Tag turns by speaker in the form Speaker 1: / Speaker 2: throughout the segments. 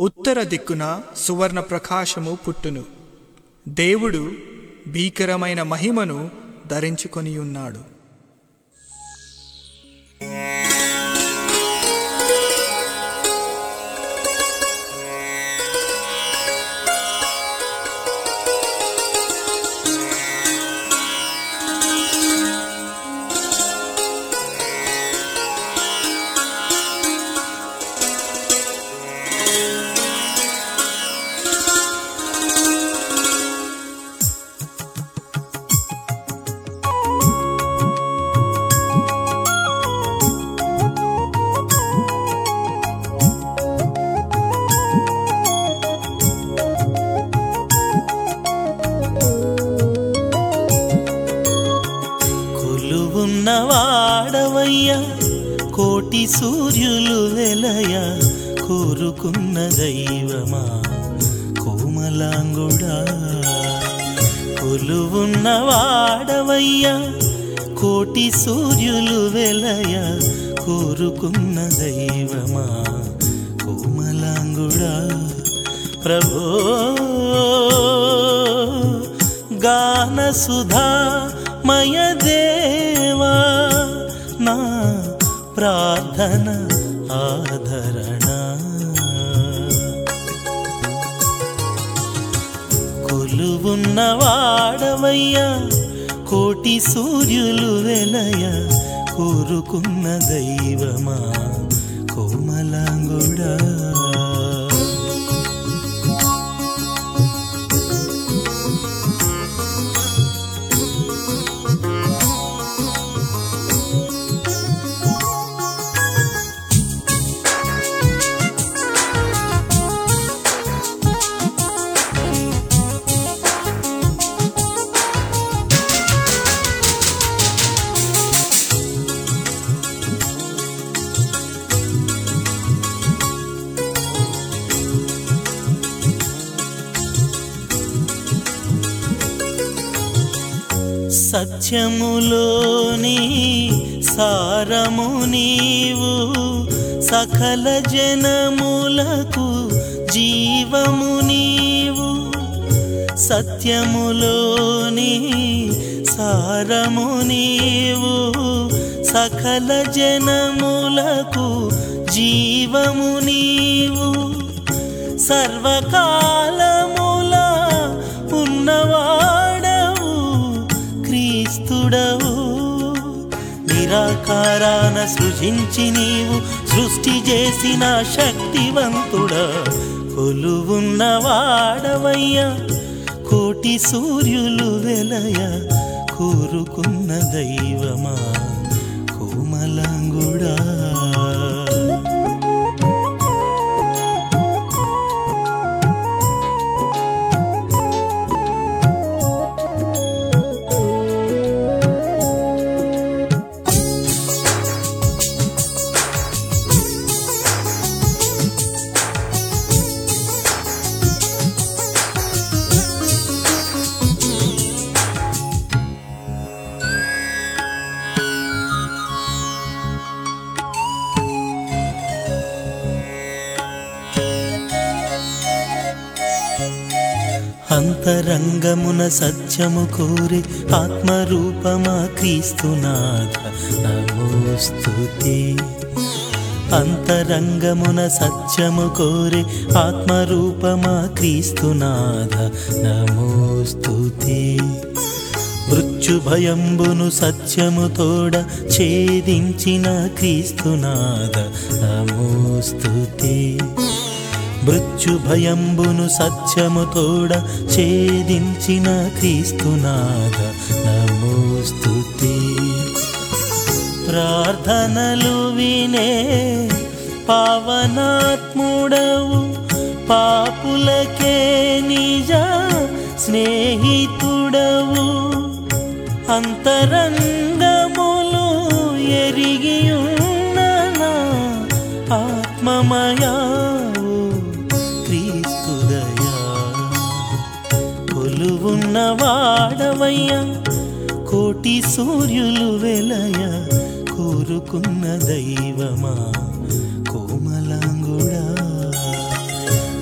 Speaker 1: ఉత్తర దిక్కున సువర్ణ ప్రకాశము పుట్టును దేవుడు భీకరమైన మహిమను ధరించుకొని ఉన్నాడు
Speaker 2: కొలువున్నవాడవయ్యా కోటి సూర్యులు వెలయ కోరుకున్న దైవమా కోమలాంగుడా కొలువున్నవాడవయ్యా కోటి సూర్యులు వెలయ కోరుకున్న దైవమా కోమలాంగుడా ప్రభో గాన సుధా మయ దేవా నా ప్రార్థన ఆదరణ కొలువున్నవాడవయ్యా కోటి సూర్యులు వెలయ కోరుకున్న దైవమా కోమలాంగుడా సత్యములోని సారము నీవు సకల జనములకు జీవము నీవు సత్యములోని సారము నీవు సకల జనములకు జీవము నీవు సర్వకాలముల ఉన్నవాడవు క్రీస్తుడవు నిరాకారాన సృజించి నీవు సృష్టి చేసిన శక్తివంతుడా కొలువున్నవాడవయ్యా కోటి సూర్యులు వెలయ కోరుకున్న దైవమా కోమలాంగుడా అంతరంగమున సత్యము కోరి ఆత్మరూపమా క్రీస్తునాథ నమోస్తుతి అంతరంగమున సత్యము కోరి ఆత్మరూపమా క్రీస్తునాథ నమోస్తుతి మృత్యు భయంబును సత్యము తోడ ఛేదించిన క్రీస్తునాథ నమోస్తుతి మృత్యు భయంబును సత్యము తోడ ఛేదించిన క్రీస్తునాథ నమోస్తుతి ప్రార్థనలు వినే పావనాత్ముడవు పాపులకే నిజ స్నేహితుడవు అంతరంగములు ఎరిగియున్న నా ఆత్మమయావు క్రీస్తుదయా కొలువున్నవాడవయ్యా కోటి సూర్యులు వెలయ కోరుకున్న దైవమా కోమలాంగుడా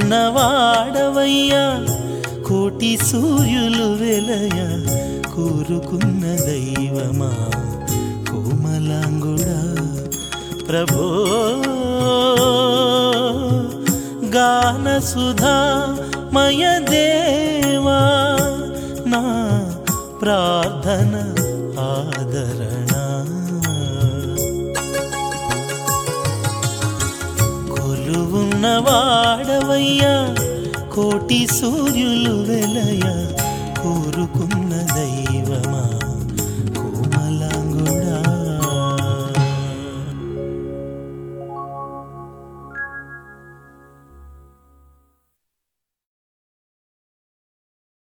Speaker 2: ఉన్నవాడవయ్యా కోటి సూర్యులు వెలయ కూరుకున్న దైవమా కోమలాంగుడా ప్రభో గాన సుధా మయ దేవా నా ప్రార్థన ఆదరణ కొలువున్నవాడవయ్యా కోటి సూర్యులు వెలయ కోరుకున్న